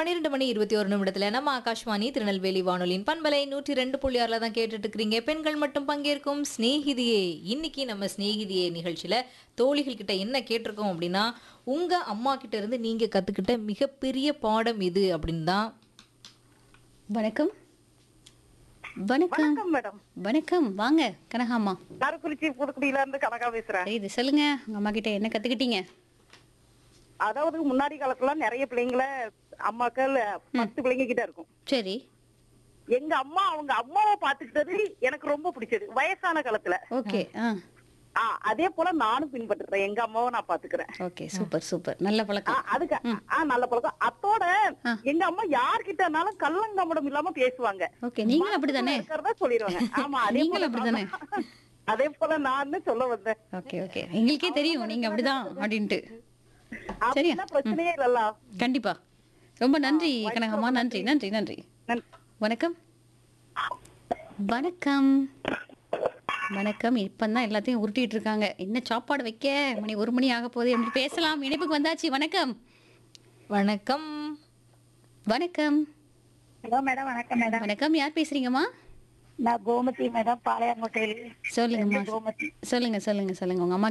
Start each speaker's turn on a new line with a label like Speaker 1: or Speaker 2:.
Speaker 1: பன்னிரெண்டு மணி இருபத்தி ஒரு நிமிடத்துல நம்ம ஆகாஷ்வாணி திருநெல்வேலி வானொலியின் பண்பலை நூற்றி ரெண்டு புள்ளி ஆறுல தான் கேட்டுட்டு இருக்கிறீங்க பெண்கள் மட்டும் பங்கேற்கும் ஸ்நேகிதியே இன்னைக்கு நம்ம ஸ்நேகிதியே நிகழ்ச்சியில தோழிகள் கிட்ட என்ன கேட்டிருக்கோம் அப்படின்னா உங்க அம்மா கிட்ட இருந்து நீங்க கத்துக்கிட்ட மிகப்பெரிய பாடம் இது அப்படின்னு தான்
Speaker 2: வணக்கம் வணக்கம்
Speaker 3: வணக்கம் மேடம்
Speaker 2: வணக்கம் வாங்க கனகாம்மா
Speaker 3: காரக்குறிச்சி புதுக்குடியில இருந்து கனகா பேசுறேன்
Speaker 2: இது சொல்லுங்க உங்க அம்மா கிட்ட என்ன கத்துக்கிட்டீங்க
Speaker 3: அதாவது முன்னாடி காலத்துல நிறைய பிள்ளைங்கள அம்மாக்கள் பத்து பிள்ளைங்க கிட்ட இருக்கும்
Speaker 2: சரி
Speaker 3: எங்க அம்மா அவங்க அம்மாவை பாத்துக்கிட்டது எனக்கு ரொம்ப பிடிச்சது வயசான காலத்துல
Speaker 2: ஓகே ஆ
Speaker 3: ஆ, அதே போல நானும் பின்பற்றுறேன் எங்க அம்மாவை நான் பாத்துக்கிறேன்
Speaker 2: ஓகே சூப்பர் சூப்பர் நல்ல
Speaker 3: ஆ,
Speaker 2: பழக்கம்
Speaker 3: அதுக்கு ஆ நல்ல பழக்கம் அத்தோட
Speaker 2: ஆ.
Speaker 3: எங்க அம்மா யார்கிட்டனாலும் கள்ளங்கமடம் இல்லாம பேசுவாங்க
Speaker 2: ஓகே நீங்களும் அப்படிதானே
Speaker 3: இருக்கிறதா சொல்லிடுவாங்க ஆமா அதே
Speaker 2: நீங்களும்
Speaker 3: போல
Speaker 2: அப்படிதானே?
Speaker 3: நான் அதே போல நான் சொல்ல வந்தேன்
Speaker 2: ஓகே ஓகே எங்களுக்கே தெரியும் நீங்க அப்படிதான் அப்படின்ட்டு சரியா?
Speaker 3: அப்படின்னா பிரச்சனையே இல்லல்ல
Speaker 2: கண்டிப்பா ரொம்ப நன்றி கனகாம்மா நன்றி நன்றி நன்றி
Speaker 3: நன்றி.
Speaker 2: வணக்கம் வணக்கம் வணக்கம் இப்பதான் எல்லாத்தையும் உருட்டிட்டு இருக்காங்க என்ன சாப்பாடு வைக்க மணி ஒரு மணி ஆக போகுது அப்படி பேசலாம் இணைப்புக்கு வந்தாச்சு வணக்கம்
Speaker 1: வணக்கம்
Speaker 2: வணக்கம்
Speaker 3: ஹலோ மேடம் வணக்கம் மேடம்
Speaker 2: வணக்கம் யார் பேசுறீங்கம்மா
Speaker 3: நான் கோமதி மேடம் பாளையங்கோட்டையில்
Speaker 2: சொல்லுங்கம்மா
Speaker 3: கோமதி
Speaker 2: சொல்லுங்க சொல்லுங்க சொல்லுங்க உங்க அம்மா